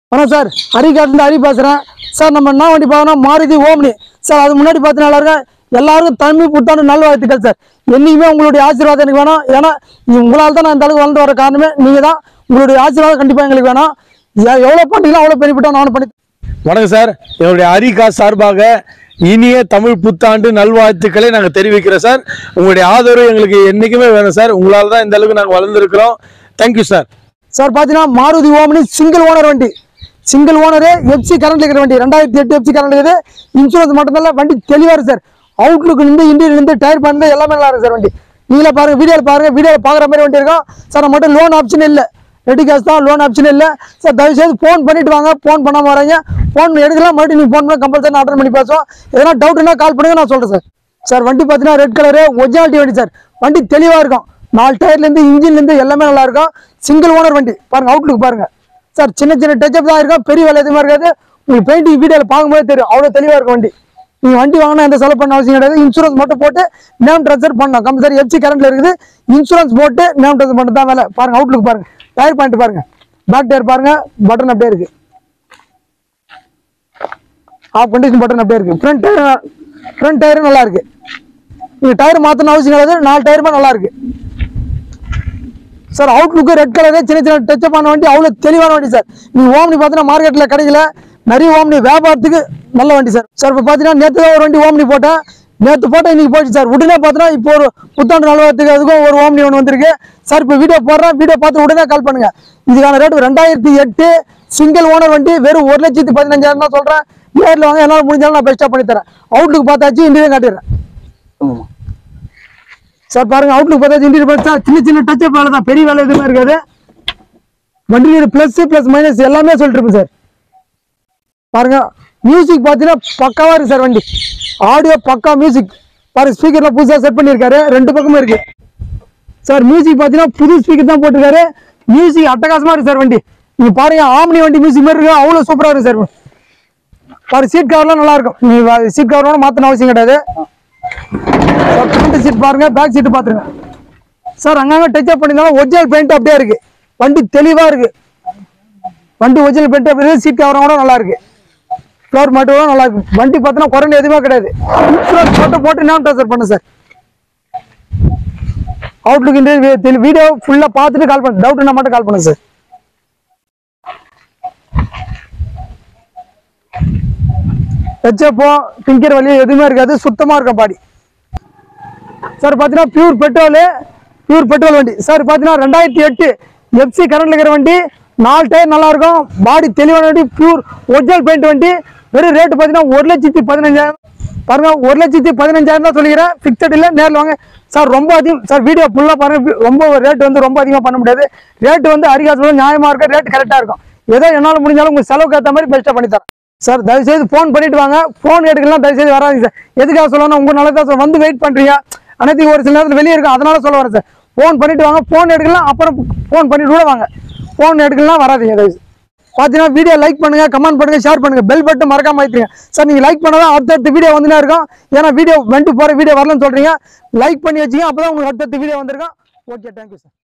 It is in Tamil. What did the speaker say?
வணக்கம் சார் ஹரிகாட்டில் ஹரி பேசுகிறேன் சார் நம்ம என்ன வண்டி பார்க்கணும் மாருதி ஓம்னி சார் அது முன்னாடி பார்த்து நல்லா இருக்கேன் எல்லாருக்கும் தமிழ் புத்தாண்டு நல்வாழ்த்துக்கள் சார் என்னைக்குமே உங்களுடைய ஆசீர்வாதம் எனக்கு வேணும் ஏன்னா உங்களால் தான் நான் இந்த அளவுக்கு வளர்ந்து வர காரணமே நீங்கள் தான் உங்களுடைய ஆசீர்வாதம் கண்டிப்பாக எங்களுக்கு வேணும் எ- எவ்வளோ பண்ணீங்களோ அவ்வளோ பெனிஃபிட்டாக நானும் பண்ணி வணக்கம் சார் என்னுடைய அரிகா சார்பாக இனிய தமிழ் புத்தாண்டு நல்வாழ்த்துக்களை நாங்கள் தெரிவிக்கிறோம் சார் உங்களுடைய ஆதரவு எங்களுக்கு என்றைக்குமே வேணும் சார் உங்களால் தான் இந்த அளவுக்கு நாங்கள் வளர்ந்துருக்கிறோம் தேங்க்யூ சார் சார் பார்த்தீங்கன்னா மாருதி ஓம்னி சிங்கிள் ஓனர் வண்டி சிங்கிள் ஓனரு எஃப்சி கரண்ட் இருக்கிற வண்டி ரெண்டாயிரத்தி எட்டு எஃப்சி கரண்ட் இருக்குது இன்சூரன்ஸ் மட்டும்தான் வண்டி தெளிவாக இருக்கு சார் அவுட்லுக் இருந்து இன்டீரியர் இருந்து டயர் பண்ணி எல்லாமே நல்லா இருக்கு சார் வண்டி நீங்களே பாருங்க வீடியோவில் பாருங்க வீடியோவில் பார்க்குற மாதிரி வண்டி இருக்கும் சார் நம்ம மட்டும் லோன் ஆப்ஷன் இல்லை ரெடி கேஷ் தான் லோன் ஆப்ஷன் இல்லை சார் தயவு செய்து ஃபோன் பண்ணிட்டு வாங்க ஃபோன் பண்ணாம வராங்க ஃபோன் எடுக்கலாம் மறுபடியும் நீங்கள் ஃபோன் பண்ணி கம்பல்சரி அட்டன் பண்ணி பேசுவோம் எதனா டவுட்னா கால் பண்ணுங்க நான் சொல்கிறேன் சார் சார் வண்டி பார்த்தீங்கன்னா ரெட் கலரு ஒரிஜினாலிட்டி வண்டி சார் வண்டி தெளிவாக இருக்கும் நாலு டயர்லேருந்து இன்ஜின்லேருந்து எல்லாமே நல்லா இருக்கும் சிங்கிள் ஓனர் வண்டி பாருங்க அவுட்லுக் பாருங்க சார் சின்ன சின்ன டச்சப் தான் இருக்கும் பெரிய வேலை எதுவுமே இருக்காது உங்களுக்கு பெயிண்டிங் வீடியோவில் பார்க்கும்போது தெரியும் அவ்வளோ தெளிவாக இருக்கும் வண்டி நீங்கள் வண்டி வாங்கினா எந்த செலவு பண்ண அவசியம் கிடையாது இன்சூரன்ஸ் மட்டும் போட்டு நேம் ட்ரான்ஸ்ஃபர் பண்ணணும் கம்பல்சரி எஃப்சி கரண்ட்ல இருக்குது இன்சூரன்ஸ் போட்டு நேம் ட்ரான்ஸ்ஃபர் மட்டும் தான் வேலை பாருங்க அவுட்லுக் பாருங்க டயர் பாயிண்ட் பாருங்க பேக் டயர் பாருங்க பட்டன் அப்படியே இருக்கு ஆஃப் கண்டிஷன் பட்டன் அப்படியே இருக்கு ஃப்ரண்ட் டயர் ஃப்ரண்ட் டயரும் நல்லா இருக்கு நீங்க டயர் மாத்தணும் அவசியம் கிடையாது நாலு டயருமே நல்லா இருக்கு சார் அவுட்லுக்கு ரெட் கலரு சின்ன சின்ன டச்சப் பண்ண வண்டி அவ்வளோ தெளிவான வண்டி சார் நீங்க ஓம்னி பார்த்தீங்கன்னா மார்க்கெட்டில் கிடைக்கல நிறைய ஓம்னி வியாபாரத்துக்கு நல்ல வண்டி சார் சார் இப்போ பார்த்தீங்கன்னா நேற்று தான் ஒரு வண்டி ஓம்னி போட்டேன் நேற்று போட்டேன் இன்னைக்கு போயிடுச்சு சார் உடனே பார்த்தீங்கன்னா இப்போ ஒரு புத்தாண்டு நல்வாரத்துக்கு அதுக்கும் ஒரு ஓம்னி ஒன்று வந்திருக்கு சார் இப்போ வீடியோ போடுறேன் வீடியோ பார்த்து உடனே கால் பண்ணுங்க இதுக்கான ரேட் ரெண்டாயிரத்தி எட்டு சிங்கிள் ஓனர் வண்டி வெறும் ஒரு லட்சத்தி பதினஞ்சாயிரம் தான் சொல்கிறேன் நேரில் வாங்க என்னால் முடிஞ்சாலும் நான் பெஸ்ட்டாக பண்ணி தரேன் அவுட்லுக்கு பார்த்தாச்சு இன்டீரியர் காட்டிடுறேன் சார் பாருங்க அவுட்லுக் பார்த்தாச்சு இன்டீரியர் பார்த்தா சின்ன சின்ன டச் வேலை தான் பெரிய வேலை எதுவுமே இருக்காது வண்டியில் ப்ளஸ் ப்ளஸ் மைனஸ் எல்லாமே சொல்லிட்டு இருப்பேன் சார் பாருங்க மியூசிக் பார்த்தீங்கன்னா பக்காவா இருக்கு சார் வண்டி ஆடியோ பக்கா மியூசிக் பாருங்க ஸ்பீக்கர்ல புதுசாக செட் பண்ணியிருக்காரு ரெண்டு பக்கமும் இருக்கு சார் மியூசிக் பார்த்தீங்கன்னா புது ஸ்பீக்கர் தான் போட்டிருக்காரு மியூசிக் அட்டகாசமா இருக்கு சார் வண்டி நீங்க பாருங்க ஆம்னி வண்டி மியூசிக் மாதிரி இருக்கு அவ்வளோ சூப்பரா இருக்கு சார் பாரு சீட் கவர்லாம் நல்லா இருக்கும் நீ சீட் கவரோட மாத்தணும் அவசியம் கிடையாது ஃப்ரண்ட் சீட் பாருங்க பேக் சீட் பாத்துருங்க சார் அங்கங்க டச் அப் பண்ணிருந்தாலும் ஒரிஜினல் பெயிண்ட் அப்படியே இருக்கு வண்டி தெளிவா இருக்கு வண்டி ஒரிஜினல் பெயிண்ட் அப்படி இருக்கு சீட் கவரம் கூட நல்லா இருக்கு ஃப்ளோர் மட்டும் கூட நல்லா இருக்கு வண்டி பார்த்தீங்கன்னா குறைஞ்ச எதுவுமே கிடையாது இன்சூரன்ஸ் மட்டும் போட்டு நான் ட்ரான்ஸ்ஃபர் பண்ணு சார் அவுட்லுக் இந்த வீடியோ ஃபுல்லா பார்த்துட்டு கால் பண்ணு டவுட்னா மட்டும் கால் பண்ணுங்க சார் ஹெச்எப்போ டிங்கர் வலி எதுவுமே இருக்காது சுத்தமா இருக்கும் பாடி சார் பார்த்தீங்கன்னா பியூர் பெட்ரோலு பியூர் பெட்ரோல் வண்டி சார் பார்த்தீங்கன்னா ரெண்டாயிரத்தி எட்டு எஃப்சி கரண்ட்ல இருக்கிற வண்டி நாலு டயர் நல்லா இருக்கும் பாடி தெளிவான வண்டி பியூர் ஒரிஜினல் பெயிண்ட் வண்டி வெறும் ரேட்டு பார்த்தீங்கன்னா ஒரு லட்சத்தி பதினஞ்சாயிரம் பாருங்க ஒரு லட்சத்தி பதினஞ்சாயிரம் தான் சொல்லிக்கிறேன் ஃபிக்ஸட் இல்லை நேரில் வாங்க சார் ரொம்ப அதிகம் சார் வீடியோ ஃபுல்லாக பாருங்க ரொம்ப ரேட் வந்து ரொம்ப அதிகமாக பண்ண முடியாது ரேட் வந்து அரிகாசம் நியாயமாக இருக்க ரேட் கரெக்டாக இருக்கும் ஏதோ என்னால் முடிஞ்சாலும் உங்கள் செலவுக்கு ஏற்ற மாதிரி பெஸ்ட்டாக பண்ணி தரேன் சார் தயவுசெய்து ஃபோன் பண்ணிட்டு வாங்க ஃபோன் எடுக்கலாம் தயவுசெய்து வராதீங்க சார் எதுக்காக சொல்லணும் உங்க நல்லதா சார் வந்து வெயிட் பண்றீங்க அனைத்து ஒரு சில நேரத்தில் வெளியே இருக்கும் அதனால சொல்ல வரேன் சார் ஃபோன் பண்ணிட்டு வாங்க ஃபோன் எடுக்கலாம் அப்புறம் ஃபோன் பண்ணிட்டு கூட வாங்க ஃபோன் எடுக்கலாம் வராதீங்க தயவுசெய்து பார்த்தீங்கன்னா வீடியோ லைக் பண்ணுங்க கமெண்ட் பண்ணுங்க ஷேர் பண்ணுங்க பெல் பட்டன் மறக்காம வைத்துங்க சார் நீங்க லைக் பண்ணதான் அடுத்தடுத்த வீடியோ வந்துனே இருக்கும் ஏன்னா வீடியோ வந்துட்டு போற வீடியோ வரலன்னு சொல்றீங்க லைக் பண்ணி வச்சுங்க அப்பதான் உங்களுக்கு அடுத்தடுத்த வீடியோ வந்திருக்கும் ஓகே தேங்க்யூ சார்